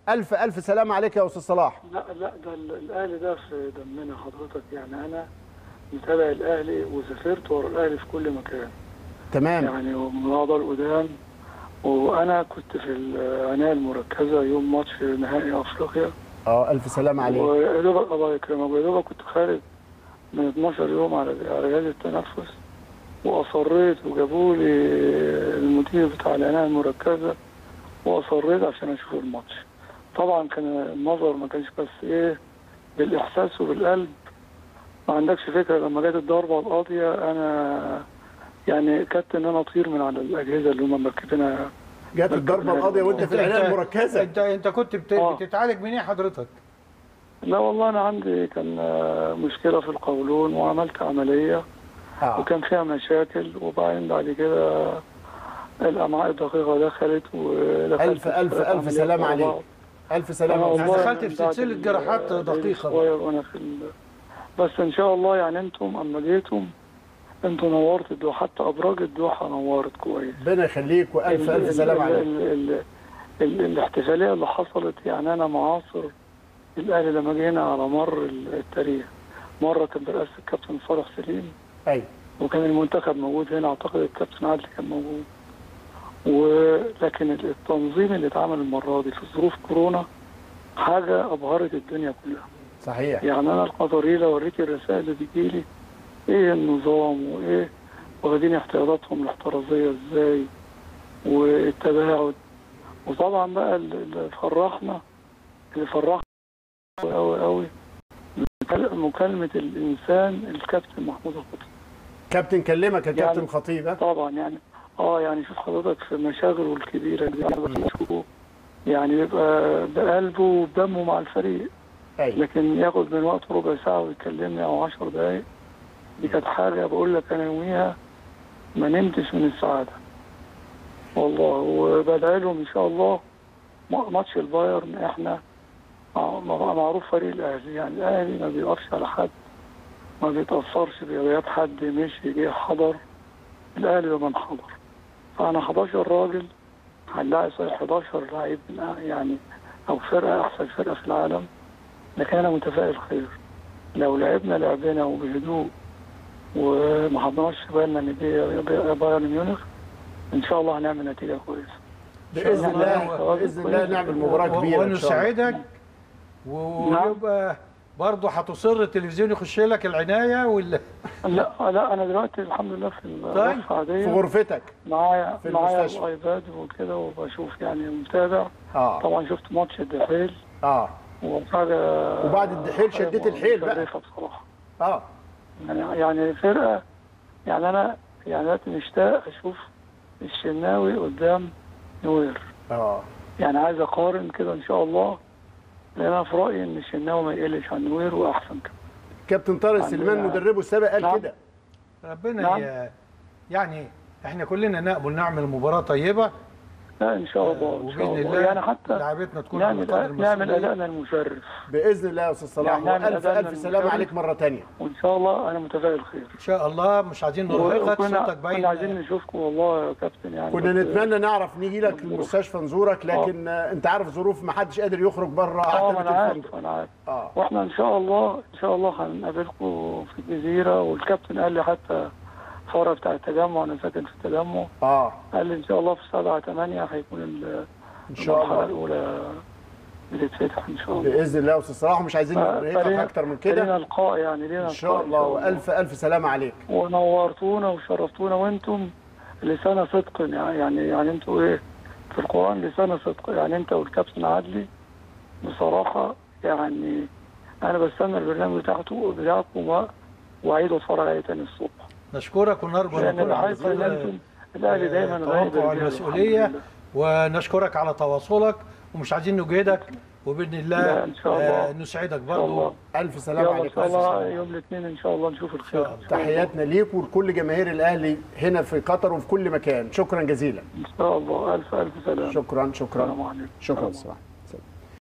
الف الف سلام عليك يا استاذ صلاح لا لا ده ال- الاهلي ده في دمنا حضرتك يعني انا متابع الاهلي وسافرت ورا الاهلي في كل مكان تمام يعني ومن بعض القدام وانا كنت في العنايه المركزه يوم ماتش نهائي افريقيا اه الف سلام عليك ويا دوبك الله يكرمك ويا دوبك كنت خارج من 12 يوم على على جهاز التنفس واصريت وجابوا لي المدير بتاع العنايه المركزه واصريت عشان اشوف الماتش طبعا كان النظر ما كانش بس ايه بالاحساس وبالقلب ما عندكش فكره لما جت الضربه القاضيه انا يعني كدت ان انا اطير من على الاجهزه اللي هم مركبينها جت الضربه القاضيه وانت في العنايه المركزه انت انت كنت بت... آه. بتتعالج من ايه حضرتك؟ لا والله انا عندي كان آه، مشكله في القولون وعملت عمليه اه وكان فيها مشاكل وبعدين بعد كده الامعاء الدقيقه دخلت ودخلت ألف- ألف- في ألف عمليات سلام ورا عليك. بعض. الف سلام أنا عليك والله دخلت في من بعد سلسلة ال- جراحات دقيقة. الصغير وانا في ال... بس ان شاء الله يعني انتم اما جيتم انتم نورت الدوحه حتى ابراج الدوحه نورت كويس ربنا يخليك والف ال- الف ال- سلام ال- عليك ال- ال- ال- الاحتفاليه اللي حصلت يعني انا معاصر الاهلي لما جينا على مر ال- التاريخ مره كان برئاسه الكابتن صالح سليم ايوه وكان المنتخب موجود هنا اعتقد الكابتن عادل كان موجود ولكن التنظيم اللي اتعمل المره دي في ظروف كورونا حاجه ابهرت الدنيا كلها صحيح يعني انا القطري لو اوريك الرسائل اللي بتجيلي ايه النظام وايه واخدين احتياطاتهم الاحترازيه ازاي والتباعد وطبعا بقى اللي فرحنا اللي فرحنا قوي قوي مكالمه الانسان الكابتن محمود الخطيب كابتن كلمك يا يعني- كابتن خطيب ها؟ طبعا يعني اه يعني شوف حضرتك في مشاغله الكبيره دي يعني بشوفه يعني بيبقى بقلبه وبدمه مع الفريق ايوه لكن ياخد من وقت ربع ساعه ويكلمني او 10 دقايق دي كانت حاجه بقول لك انا يوميها ما نمتش من السعاده والله وبدعي لهم ان شاء الله ما- ماتش البايرن احنا مع- مع- معروف فريق الاهلي يعني الاهلي ما بيقفش على حد ما بيتاثرش بغياب حد مشي جه حضر الاهلي بمن حضر فانا 11 راجل هنلاقي صحيح 11 لعيب من أع- يعني او فرقه احسن فرقه في العالم لكن انا متفائل خير لو لعبنا لعبنا وبهدوء وما حطيناش في بالنا ان دي دي بايرن ميونخ ان شاء الله هنعمل نتيجه كويسه باذن الله باذن الله نعمل مباراه كبيره ان شاء الله ونساعدك و- ويبقى برضه هتصر التلفزيون يخش لك العنايه ولا لا لا انا دلوقتي الحمد لله في طيب. الغرفه عاديه في غرفتك معايا في معايا المستشفى. الايباد وكده وبشوف يعني متابع اه طبعا شفت ماتش الدحيل اه وحاجه وبعد الدحيل حاجة شديت الحيل بقى. مشرفة بصراحه اه يعني يعني فرقه يعني انا يعني دلوقتي مشتاق اشوف الشناوي قدام نوير اه يعني عايز اقارن كده ان شاء الله لان انا في رايي ان الشناوي ما يقلش عن نوير واحسن كمان كابتن طارق سليمان مدربه السابق قال نعم. كده ربنا نعم. ي- يعني احنا كلنا نقبل نعمل مباراه طيبه لا ان شاء الله ان شاء وباذن الله الله يعني حتى لعبتنا تكون على قدر نعمل نعمل المسؤوليه ادائنا المشرف باذن الله يا استاذ صلاح يعني نعمل والف أداءنا الف سلام المشرف. عليك مره ثانيه وان شاء الله انا متفائل خير ان شاء الله مش عايزين نرهقك وكنا صوتك باين كنا عايزين نشوفكم والله يا كابتن يعني كنا بس- نتمنى نعرف نيجي لك المستشفى نزورك لكن آه. انت عارف ظروف ما حدش قادر يخرج بره اه ما حتى انا بالتليفون عارف انا عارف اه واحنا ان شاء الله ان شاء الله هنقابلكم في الجزيره والكابتن قال لي حتى الفرع بتاع التجمع انا ساكن في التجمع اه قال لي ان شاء الله في 7 8 هيكون ال- ان شاء المرحله الله الاولى بتتفتح ان شاء الله باذن الله يا استاذ صلاح ومش عايزين نرهقك فلينا- اكتر من لينا كده لقاء يعني لينا ان شاء لقاء الله والف الف سلامه عليك ونورتونا وشرفتونا وانتم لسان صدق يعني يعني يعني انتوا ايه في القران لسان صدق يعني انت والكابتن عدلي بصراحه يعني انا بستنى البرنامج بتاعته بتاعكم و- واعيد واتفرج عليه تاني الصبح نشكرك ونرجو ان لان نكون على بحس ان قدر انتم الاهلي دايما غايب التوقع الرجال، والمسؤوليه الحمد ونشكرك على تواصلك ومش عايزين نجهدك وباذن الله لا، إن شاء الله. آه، نسعدك لله. ان شاء الله برضه الف سلام يلا ان عليك شاء ألف الله سلام. يوم الاثنين ان شاء الله نشوف الخير شاء الله. إن شاء الله. تحياتنا ليك ولكل جماهير الاهلي هنا في قطر وفي كل مكان شكرا جزيلا ان شاء الله الف الف سلام شكرا شكرا السلام عليكم شكرا صباح